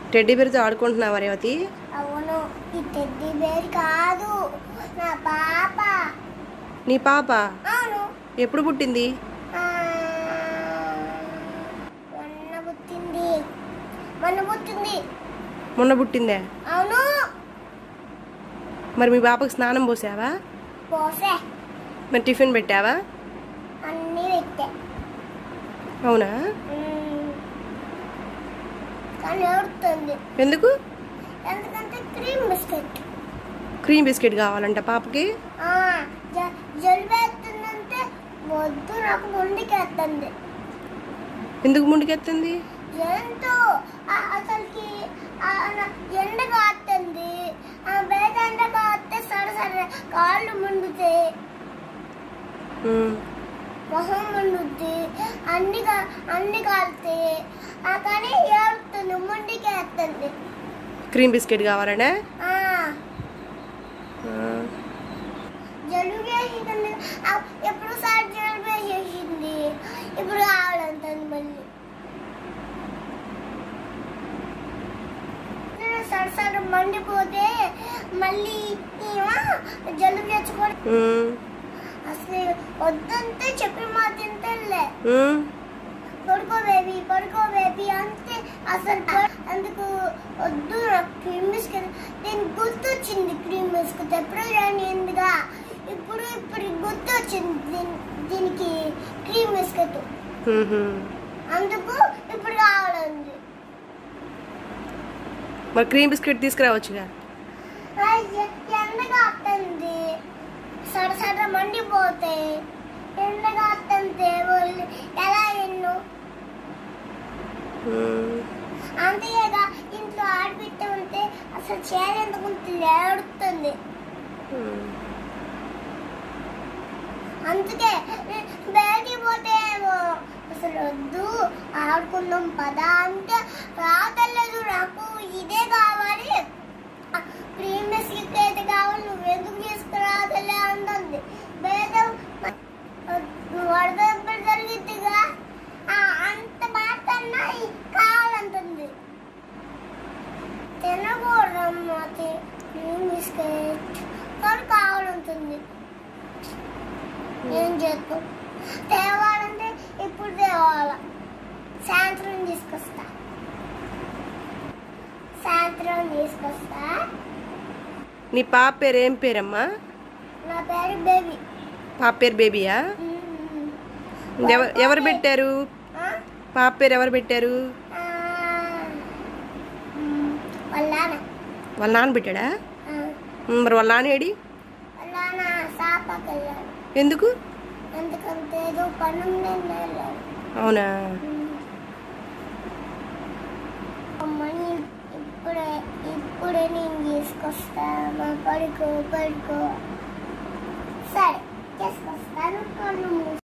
Teddy బేర్తో ఆడుకుంటున్నావా Revathi అవును ఈ teddy bear కాదు నా పాప నీ పాప అవును ఎప్పుడు పుట్టింది ఆ, మొన్న పుట్టింది మొన్న పుట్టింది మొన్న పుట్టిందే అవును మరి మీ పాపకి స్నానం పోసావా పోసే మరి టిఫిన్ పెట్టావా అన్నీ పెట్టే అవునా మ్మ్. కానీ ఏడుతుంది ఎందుకు ఎందుకంటే క్రీమ్ బిస్కెట్ క్రీమ్ బిస్కెట్ కావాలంట పాపకి ఆ, జ- జలుబు వేస్తుందంటే వద్దు నాకు ముందుకెత్తండి ఎందుకు ముందుకెత్తుంది ఎంతో ఆ- అసలుకి ఆ నా- ఎండ కాస్తుంది ఆ బయట ఎండ కాస్తే సరే సరే కాళ్ళు ముందుతే ఉమ్. మొహం ముందుద్ది అన్ని కా- అన్ని కాలుతాయి ఆ కానీ ఏడుతుంది ముందుకేస్తుంది క్రీమ్ బిస్కెట్ కావాలనే ఆ, ఆ. జలుబు చేసింది ఆ, ఎప్పుడు సారి జలుబు చేసింది ఇప్పుడు కావాలంటుంది మళ్ళీ సర సర మండిపోతే మళ్ళీ ఏమో జలుబు తెచ్చుకోవడం ఉమ్. అసలు వద్దంటే చెప్పి మాట తింటలే ఉమ్. పడుకో బేబీ పడుకో బేబీ అంతే అసలు ప- అందుకు వద్దు నాకు క్రీమ్ బిస్కెట్ దీనికి గుర్తొచ్చింది క్రీమ్ బిస్కెట్ ఎప్పుడో రాని ఎందుగా ఇప్పుడు ఇప్పుడు గుర్తొచ్చింది దీని దీనికి క్రీమ్ బిస్కెట్ ఉహు. అందుకు ఇప్పుడు కావాలండి మరి క్రీమ్ బిస్కెట్ తీసుకురావచ్చుగా అయ్య, ఎండగా వస్తుంది సడ సడ మండిపోతాయి ఎండగా వస్తుంది వాళ్ళు ఎలా ఎన్నో ఉమ్. అంతేగా ఇంట్లో ఆడబిట్ట ఉంటే అసలు చేరేందుకు ఉంటుంది ఏడుస్తుంది ఉమ్. అందుకే బయటికి పోతే ఏమో అసలు వద్దు ఆడుకుందాం పదా అంటే రాతలేదు నాకు ఇదే కావాలి క్రీమ్ బిస్కెట్ అయితే కావాలి నువ్వు ఎందుకు తీసుకురాదలే అంటుంది భేదం వరద ఎప్పుడు జరిగిద్దిగా ఆ, అంత మాత్రన్నా కావాలంటుంది తినకూడదమ్మా క్రీమ్ బిస్కెట్ కానీ కావాలంటుంది ఏం చేద్దాం తేవాలంటే ఇప్పుడు తేవాల సాయంత్రం తీసుకొస్తా సాయంత్రం తీసుకొస్తా నీ పాప పేరు ఏం పేరమ్మా నా పేరు బేబీ పాప పేరు బేబీయా ఎవ- ఎవరు పెట్టారు పాప పేరు ఎవరు పెట్టారు వాళ్ళ వాళ్ళ నాన్న పెట్టాడా ఉమ్, మరి వాళ్ళ నాన్న ఏడి వాళ్ళ సాపాకి వెళ్ళాడు ఎందుకు ఎందుకంటే ఏదో పని ఉందని వెళ్ళాడు అవునా అమ్మని ఇప్పుడే ఇప్పుడే నేను తీసుకొస్తాను పడుకో పడుకో సరే తీసుకొస్తాను కళ్ళు మూసి